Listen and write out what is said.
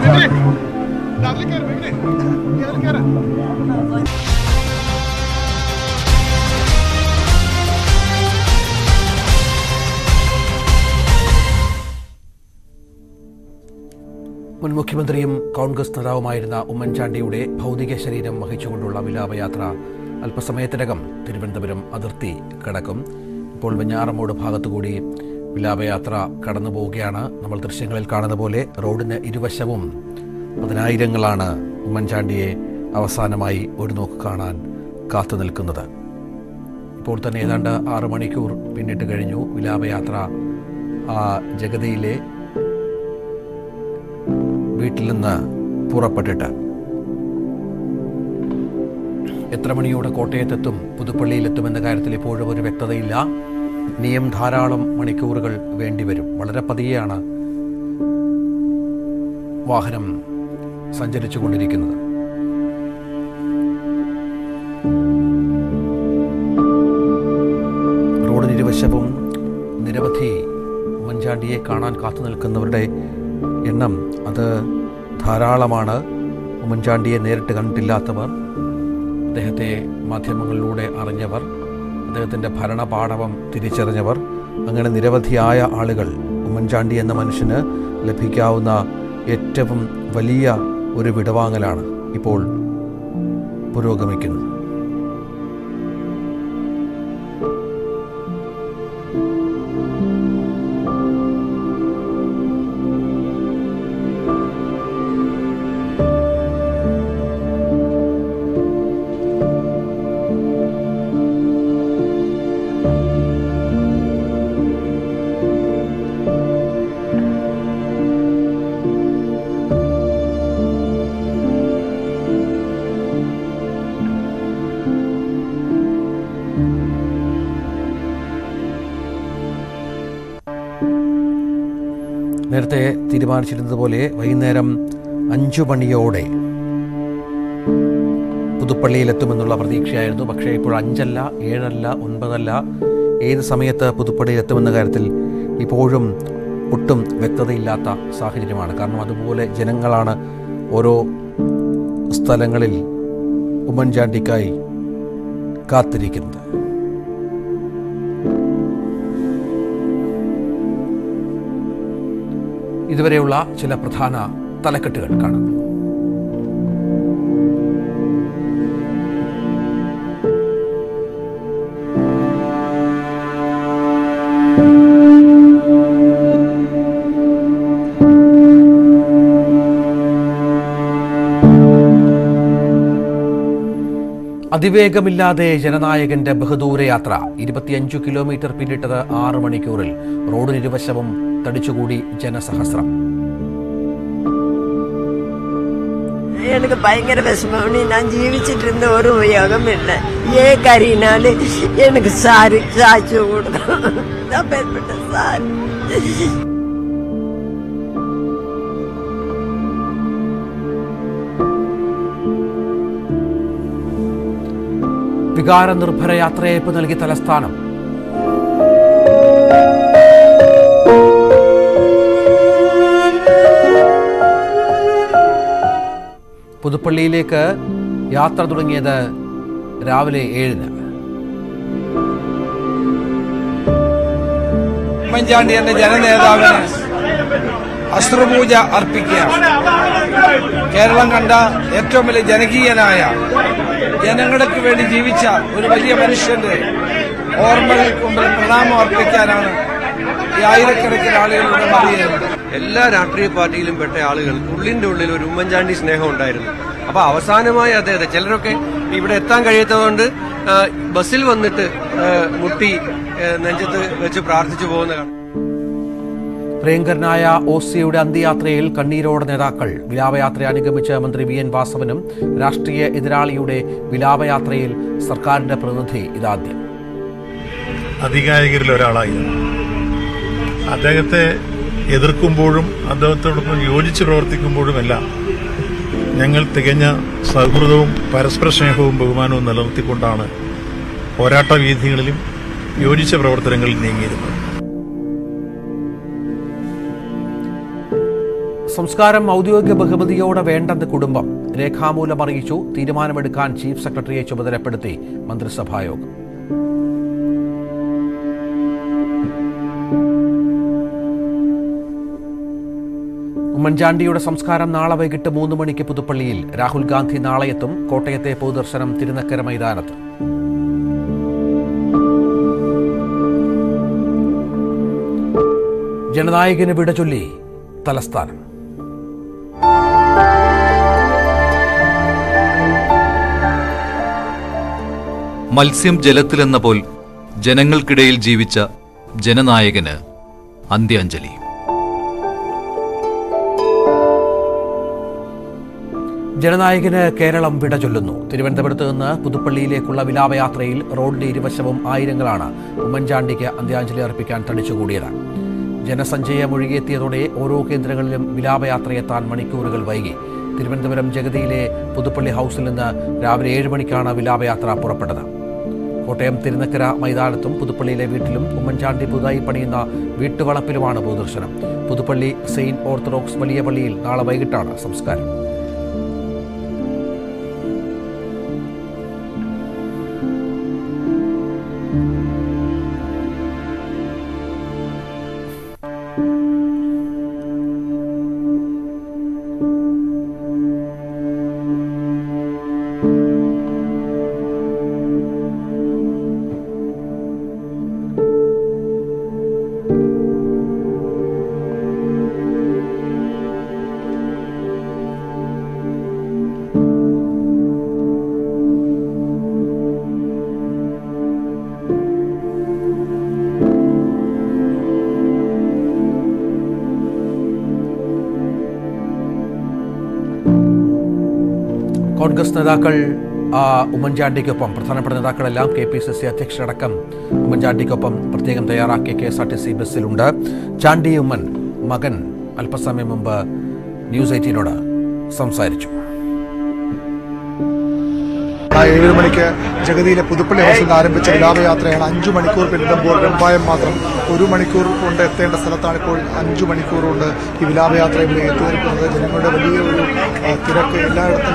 മുൻ മുഖ്യമന്ത്രിയും കോൺഗ്രസ് നേതാവുമായിരുന്ന ഉമ്മൻചാണ്ടിയുടെ ഭൗതിക ശരീരം വഹിച്ചുകൊണ്ടുള്ള വിലാപയാത്ര അല്പസമയത്തിനകം തിരുവനന്തപുരം അതിർത്തി കടക്കും ഇപ്പോൾ വെഞ്ഞാറമൂട് ഭാഗത്തുകൂടി വിലാപയാത്ര കടന്നു പോവുകയാണ് നമ്മൾ ദൃശ്യങ്ങളിൽ കാണുന്ന പോലെ റോഡിന് ഇരുവശവും പതിനായിരങ്ങളാണ് ഉമ്മൻചാണ്ടിയെ അവസാനമായി ഒരു നോക്ക് കാണാൻ കാത്തു നിൽക്കുന്നത് ഇപ്പോൾ തന്നെ ഏതാണ്ട് ആറ് മണിക്കൂർ പിന്നിട്ട് കഴിഞ്ഞു വിലാപയാത്ര ആ ജഗതിയിലെ വീട്ടിൽ നിന്ന് പുറപ്പെട്ടിട്ട് എത്ര മണിയോടെ കോട്ടയത്തെത്തും പുതുപ്പള്ളിയിലെത്തുമെന്ന കാര്യത്തിൽ ഇപ്പോഴും ഒരു വ്യക്തതയില്ല ഇനിയും ധാരാളം മണിക്കൂറുകൾ വേണ്ടിവരും വളരെ പതിയെയാണ് വാഹനം സഞ്ചരിച്ചു കൊണ്ടിരിക്കുന്നത് റോഡിനിരുവശവും നിരവധി ഉമ്മൻചാണ്ടിയെ കാണാൻ കാത്തു നിൽക്കുന്നവരുടെ എണ്ണം അത് ധാരാളമാണ് ഉമ്മൻചാണ്ടിയെ നേരിട്ട് കണ്ടിട്ടില്ലാത്തവർ അദ്ദേഹത്തെ മാധ്യമങ്ങളിലൂടെ അറിഞ്ഞവർ അദ്ദേഹത്തിൻ്റെ ഭരണപാടവം തിരിച്ചറിഞ്ഞവർ അങ്ങനെ നിരവധിയായ ആളുകൾ ഉമ്മൻചാണ്ടി എന്ന മനുഷ്യന് ലഭിക്കാവുന്ന ഏറ്റവും വലിയ ഒരു വിടവാങ്ങലാണ് ഇപ്പോൾ പുരോഗമിക്കുന്നത് നേരത്തെ തീരുമാനിച്ചിരുന്നതുപോലെ വൈകുന്നേരം അഞ്ചു മണിയോടെ പുതുപ്പള്ളിയിലെത്തുമെന്നുള്ള പ്രതീക്ഷയായിരുന്നു പക്ഷേ ഇപ്പോൾ അഞ്ചല്ല ഏഴല്ല ഒൻപതല്ല ഏത് സമയത്ത് പുതുപ്പള്ളിയിലെത്തുമെന്ന കാര്യത്തിൽ ഇപ്പോഴും ഒട്ടും വ്യക്തതയില്ലാത്ത സാഹചര്യമാണ് കാരണം അതുപോലെ ജനങ്ങളാണ് ഓരോ സ്ഥലങ്ങളിൽ ഉമ്മൻചാണ്ടിക്കായി കാത്തിരിക്കുന്നത് ഇതുവരെയുള്ള ചില പ്രധാന തലക്കെട്ടുകൾ കാണാം അതിവേഗമില്ലാതെ ജനനായകന്റെ ബഹദൂര യാത്ര ഇരുപത്തിയഞ്ചു കിലോമീറ്റർ പിന്നിട്ടത് ആറ് മണിക്കൂറിൽ റോഡിനിരുവശവും തടിച്ചുകൂടി ജനസഹസ്രം எனக்கு பயங்கர விஷமம் நான் ஜீவிச்சிட்டு இருந்த ஒரு உபயோகம் இல்லை ஏன் கறினால எனக்கு சாரி சாட்சி கொடுக்கணும் நான் பேர்பட்ட சாரி വികാര നിർഭര യാത്രയയപ്പ് നൽകി തലസ്ഥാനം പുതുപ്പള്ളിയിലേക്ക് യാത്ര തുടങ്ങിയത് രാവിലെ ഏഴിന് ഉമ്മൻചാണ്ടി എന്ന ജനനേതാവിന് അസ്ത്രപൂജ അർപ്പിക്കുകയാണ് കേരളം കണ്ട ഏറ്റവും വലിയ ജനകീയനായ ജനങ്ങൾക്ക് വേണ്ടി ജീവിച്ച ഒരു വലിയ മനുഷ്യന്റെ ഓർമ്മകൾക്ക് മുമ്പിൽ പ്രണാമം അർപ്പിക്കാനാണ് ഈ ആയിരക്കണക്കിന് ആളുകളുടെ മതിയായിരുന്നത് എല്ലാ രാഷ്ട്രീയ പാർട്ടിയിലും പെട്ട ആളുകൾക്ക് ഉള്ളിന്റെ ഉള്ളിൽ ഒരു ഉമ്മൻചാണ്ടി സ്നേഹം ഉണ്ടായിരുന്നു അപ്പൊ അവസാനമായി അദ്ദേഹത്തെ ചിലരൊക്കെ ഇവിടെ എത്താൻ കഴിയാത്തതുകൊണ്ട് ആ, ബസ്സിൽ വന്നിട്ട് ആ, മുട്ടി ആ, നെഞ്ചത്ത് വെച്ച് പ്രാർത്ഥിച്ചു പോകുന്ന കാണാം പ്രിയങ്കരനായ ഓസിയുടെ അന്ത്യയാത്രയിൽ കണ്ണീരോടെ നേതാക്കൾ വിലാപയാത്ര അനുഗമിച്ച മന്ത്രി വി എൻ വാസവനും രാഷ്ട്രീയ എതിരാളിയുടെ വിലാപയാത്രയിൽ സർക്കാരിന്റെ പ്രതിനിധി ഇതാദ്യം അധികാരികരിൽ ഒരാളായിരുന്നു അദ്ദേഹത്തെ എതിർക്കുമ്പോഴും അദ്ദേഹത്തോടൊപ്പം യോജിച്ച് പ്രവർത്തിക്കുമ്പോഴുമെല്ലാം ഞങ്ങൾ തികഞ്ഞ സൗഹൃദവും പരസ്പര സ്നേഹവും ബഹുമാനവും നിലനിർത്തിക്കൊണ്ടാണ് പോരാട്ട വീഥികളിലും യോജിച്ച പ്രവർത്തനങ്ങളിൽ നീങ്ങിയിരുന്നത് സംസ്കാരം ഔദ്യോഗിക ബഹുമതിയോടെ വേണ്ടെന്ന് കുടുംബം രേഖാമൂലം അറിയിച്ചു തീരുമാനമെടുക്കാൻ ചീഫ് സെക്രട്ടറിയെ ചുമതലപ്പെടുത്തി മന്ത്രിസഭായോഗം ഉമ്മൻചാണ്ടിയുടെ സംസ്കാരം നാളെ വൈകിട്ട് മൂന്ന് മണിക്ക് പുതുപ്പള്ളിയിൽ രാഹുൽ ഗാന്ധി നാളെ എത്തും കോട്ടയത്തെ പൊതുദർശനം തിരുനക്കര മൈതാനത്ത് ജനനായകന് വിട ചൊല്ലി തലസ്ഥാനം മത്സ്യം ജലത്തിലെന്ന പോൽ ജനങ്ങൾക്കിടയിൽ ജീവിച്ച ജനനായകന് അന്ത്യാഞ്ജലി ജനനായകന് കേരളം വിട ചൊല്ലുന്നു തിരുവനന്തപുരത്ത് നിന്ന് പുതുപ്പള്ളിയിലേക്കുള്ള വിലാപയാത്രയിൽ റോഡിന്റെ ഇരുവശവും ആയിരങ്ങളാണ് ഉമ്മൻചാണ്ടിക്ക് അന്ത്യാഞ്ജലി അർപ്പിക്കാൻ തടിച്ചുകൂടിയത് ജനസഞ്ചയം ഒഴുകിയെത്തിയതോടെ ഓരോ കേന്ദ്രങ്ങളിലും വിലാപയാത്രയെത്താൻ മണിക്കൂറുകൾ വൈകി തിരുവനന്തപുരം ജഗതിയിലെ പുതുപ്പള്ളി ഹൗസിൽ നിന്ന് രാവിലെ ഏഴ് മണിക്കാണ് വിലാപയാത്ര പുറപ്പെട്ടത് കോട്ടയം തിരുനക്കര മൈതാനത്തും പുതുപ്പള്ളിയിലെ വീട്ടിലും ഉമ്മൻചാണ്ടി പുതുതായി പണിയുന്ന വീട്ടുവളപ്പിലുമാണ് പൊതുദർശനം പുതുപ്പള്ളി സെയിന്റ് ഓർത്തഡോക്സ് വലിയ പള്ളിയിൽ നാളെ വൈകിട്ടാണ് സംസ്കാരം കോൺഗ്രസ് നേതാക്കൾ ആ, ഉമ്മൻചാണ്ടിക്കൊപ്പം പ്രധാനപ്പെട്ട നേതാക്കളെല്ലാം കെ പി സി സി അധ്യക്ഷരടക്കം ഉമ്മൻചാണ്ടിക്കൊപ്പം പ്രത്യേകം തയ്യാറാക്കിയ K S R T C ബസ്സിലുണ്ട് ചാണ്ടി ഉമ്മൻ മകൻ അല്പസമയം മുമ്പ് ന്യൂസ് എയ്റ്റീനോട് സംസാരിച്ചു ആ ഏഴ് മണിക്ക് ജഗതിയിലെ പുതുപ്പള്ളി ഹൗസിൽ നിന്ന് ആരംഭിച്ച വിലാപയാത്രയാണ് അഞ്ചു മണിക്കൂർ പിന്നിടുമ്പോൾ വെമ്പായം മാത്രം ഒരു മണിക്കൂർ കൊണ്ട് എത്തേണ്ട സ്ഥലത്താണ് ഇപ്പോൾ അഞ്ചു മണിക്കൂർ കൊണ്ട് ഈ വിലാപയാത്ര ഇവിടെ എത്തി നിൽക്കുന്നത് ജനങ്ങളുടെ വലിയൊരു ആ, തിരക്ക് എല്ലായിടത്തും